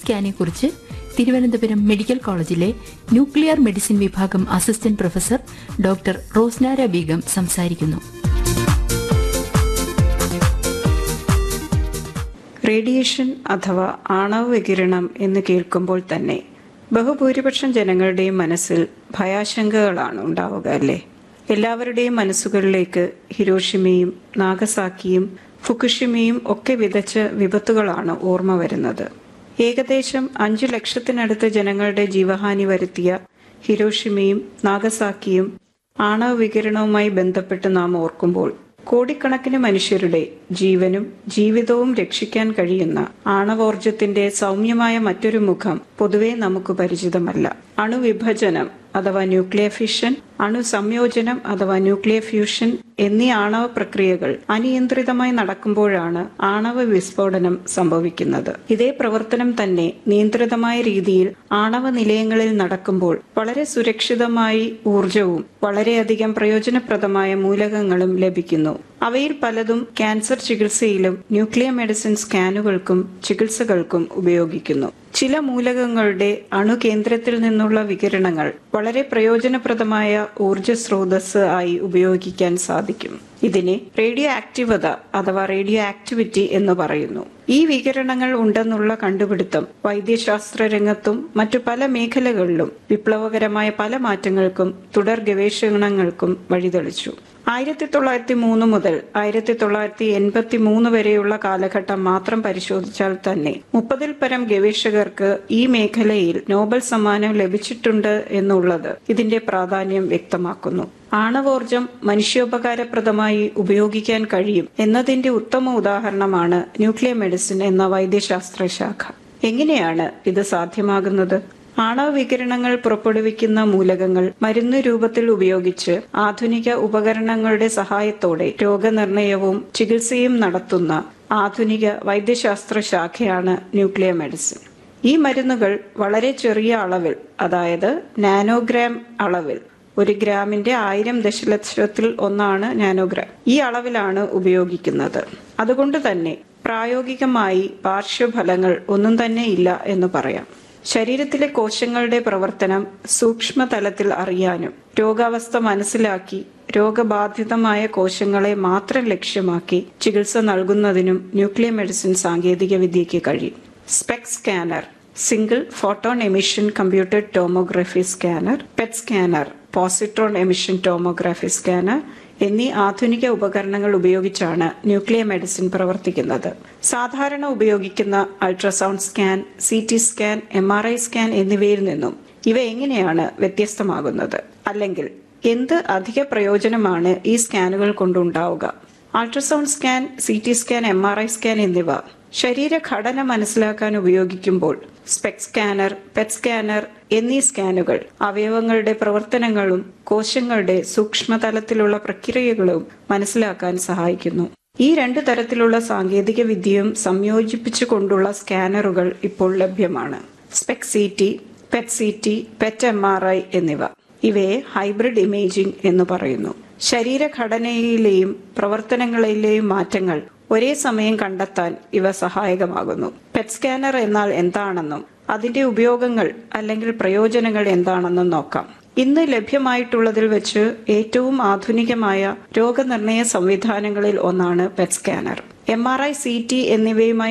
സ്കാനെ കുറിച്ച് തിരുവനന്തപുരം മെഡിക്കൽ കോളേജിലെ nuclear medicine വിഭാഗം assistant professor doctor Rosnara Begum സംസാരിക്കുന്നു റേഡിയേഷൻ അഥവാ ആണവ വികിരണം എന്ന് കേൾക്കുമ്പോൾ തന്നെ ബഹുഭൂരിപക്ഷം ജനങ്ങളുടെയും മനസ്സിൽ ഭയാശങ്കകളാണ് ഉണ്ടാവുക അല്ലേ എല്ലാവരുടെയും മനസ്സുകളിലേക്ക് ഹിരോഷിമയും നാഗസാക്കിയും ഫുക്കുഷിമയും ഒക്കെ വിതച്ച വിപത്തുകളാണ് ഓർമ്മ വരുന്നത് ഏകദേശം അഞ്ചു ലക്ഷത്തിനടുത്ത് ജനങ്ങളുടെ ജീവഹാനി വരുത്തിയ ഹിരോഷിമയും നാഗസാക്കിയും ആണവ വികിരണവുമായി ബന്ധപ്പെട്ട് നാം ഓർക്കുമ്പോൾ കോടിക്കണക്കിന് മനുഷ്യരുടെ ജീവനും ജീവിതവും രക്ഷിക്കാൻ കഴിയുന്ന ആണവോർജത്തിന്റെ സൗമ്യമായ മറ്റൊരു മുഖം പൊതുവെ നമുക്ക് പരിചിതമല്ല അണുവിഭജനം അഥവാ ന്യൂക്ലിയർ ഫിഷൻ അണുസംയോജനം അഥവാ ന്യൂക്ലിയർ ഫ്യൂഷൻ എന്നീ ആണവ പ്രക്രിയകൾ അനിയന്ത്രിതമായി നടക്കുമ്പോഴാണ് ആണവ വിസ്ഫോടനം സംഭവിക്കുന്നത് ഇതേ പ്രവർത്തനം തന്നെ നിയന്ത്രിതമായ രീതിയിൽ ആണവ നിലയങ്ങളിൽ നടക്കുമ്പോൾ വളരെ സുരക്ഷിതമായി ഊർജവും വളരെയധികം പ്രയോജനപ്രദമായ മൂലകങ്ങളും ലഭിക്കുന്നു അവയിൽ പലതും ക്യാൻസർ ചികിത്സയിലും ന്യൂക്ലിയർ മെഡിസിൻ സ്കാനുകൾക്കും ചികിത്സകൾക്കും ഉപയോഗിക്കുന്നു ചില മൂലകങ്ങളുടെ അണുകേന്ദ്രത്തിൽ നിന്നുള്ള വികിരണങ്ങൾ വളരെ പ്രയോജനപ്രദമായ ഊർജ സ്രോതസ് ആയി ഉപയോഗിക്കാൻ സാധിക്കും ഇതിനെ റേഡിയോ ആക്റ്റീവത അഥവാ റേഡിയോ ആക്ടിവിറ്റി എന്ന് പറയുന്നു ഈ വികിരണങ്ങൾ ഉണ്ടെന്നുള്ള കണ്ടുപിടുത്തം വൈദ്യശാസ്ത്ര രംഗത്തും മറ്റു പല മേഖലകളിലും വിപ്ലവകരമായ പല മാറ്റങ്ങൾക്കും തുടർ ഗവേഷണങ്ങൾക്കും വഴിതെളിച്ചു ആയിരത്തി തൊള്ളായിരത്തി മൂന്ന് മുതൽ ആയിരത്തി തൊള്ളായിരത്തി എൺപത്തി മൂന്ന് വരെയുള്ള കാലഘട്ടം മാത്രം പരിശോധിച്ചാൽ തന്നെ മുപ്പതിൽ പരം ഗവേഷകർക്ക് ഈ മേഖലയിൽ നോബൽ സമ്മാനം ലഭിച്ചിട്ടുണ്ട് എന്നുള്ളത് ഇതിന്റെ പ്രാധാന്യം വ്യക്തമാക്കുന്നു ആണവോർജം മനുഷ്യോപകാരപ്രദമായി ഉപയോഗിക്കാൻ കഴിയും എന്നതിന്റെ ഉത്തമ ഉദാഹരണമാണ് ന്യൂക്ലിയർ മെഡിസിൻ എന്ന വൈദ്യശാസ്ത്ര ശാഖ എങ്ങനെയാണ് ഇത് സാധ്യമാകുന്നത് ആണവ വികിരണങ്ങൾ പുറപ്പെടുവിക്കുന്ന മൂലകങ്ങൾ മരുന്ന് രൂപത്തിൽ ഉപയോഗിച്ച് ആധുനിക ഉപകരണങ്ങളുടെ സഹായത്തോടെ രോഗനിർണയവും ചികിത്സയും നടത്തുന്ന ആധുനിക വൈദ്യശാസ്ത്ര ശാഖയാണ് ന്യൂക്ലിയർ മെഡിസിൻ ഈ മരുന്നുകൾ വളരെ ചെറിയ അളവിൽ അതായത് നാനോഗ്രാം അളവിൽ ഒരു ഗ്രാമിന്റെ ആയിരം ദശലക്ഷത്തിൽ ഒന്നാണ് നാനോഗ്രാം ഈ അളവിലാണ് ഉപയോഗിക്കുന്നത് അതുകൊണ്ട് തന്നെ പ്രായോഗികമായി പാർശ്വഫലങ്ങൾ ഒന്നും തന്നെ ഇല്ല എന്ന് പറയാം ശരീരത്തിലെ കോശങ്ങളുടെ പ്രവർത്തനം സൂക്ഷ്മതലത്തിൽ അറിയാനും രോഗാവസ്ഥ മനസ്സിലാക്കി രോഗബാധിതമായ കോശങ്ങളെ മാത്രം ലക്ഷ്യമാക്കി ചികിത്സ നൽകുന്നതിനും ന്യൂക്ലിയർ മെഡിസിൻ സാങ്കേതിക വിദ്യയ്ക്ക് കഴിയും SPECT scanner single photon emission computer tomography scanner PET scanner positron emission tomography scanner എന്നീ ആധുനിക ഉപകരണങ്ങൾ ഉപയോഗിച്ചാണ് ന്യൂക്ലിയർ മെഡിസിൻ പ്രവർത്തിക്കുന്നത് സാധാരണ ഉപയോഗിക്കുന്ന ultrasound scan C T scan M R I scan എന്നിവയിൽ നിന്നും ഇവ എങ്ങനെയാണ് വ്യത്യസ്തമാകുന്നത് അല്ലെങ്കിൽ എന്ത് അധിക പ്രയോജനമാണ് ഈ സ്കാനുകൾ കൊണ്ടുണ്ടാവുക ultrasound scan C T scan M R I scan എന്നിവ ശരീരഘടന മനസ്സിലാക്കാൻ ഉപയോഗിക്കുമ്പോൾ സ്പെക് സ്കാനർ പെറ്റ് സ്കാനർ എന്നീ സ്കാനുകൾ അവയവങ്ങളുടെ പ്രവർത്തനങ്ങളും കോശങ്ങളുടെ സൂക്ഷ്മതലത്തിലുള്ള പ്രക്രിയകളും മനസ്സിലാക്കാൻ സഹായിക്കുന്നു ഈ രണ്ട് തരത്തിലുള്ള സാങ്കേതിക വിദ്യയും സംയോജിപ്പിച്ചുകൊണ്ടുള്ള സ്കാനറുകൾ ഇപ്പോൾ ലഭ്യമാണ് SPECT C T PET C T PET M R I എന്നിവ ഇവയെ ഹൈബ്രിഡ് ഇമേജിംഗ് എന്ന് പറയുന്നു ശരീരഘടനയിലെയും പ്രവർത്തനങ്ങളിലെയും മാറ്റങ്ങൾ ഒരേ സമയം കണ്ടെത്താൻ ഇവ സഹായകമാകുന്നു പെറ്റ് സ്കാനർ എന്നാൽ എന്താണെന്നും അതിന്റെ ഉപയോഗങ്ങൾ അല്ലെങ്കിൽ പ്രയോജനങ്ങൾ എന്താണെന്നും നോക്കാം ഇന്ന് ലഭ്യമായിട്ടുള്ളതിൽ വെച്ച് ഏറ്റവും ആധുനികമായ രോഗനിർണയ സംവിധാനങ്ങളിൽ ഒന്നാണ് PET scanner M R I C T എന്നിവയുമായി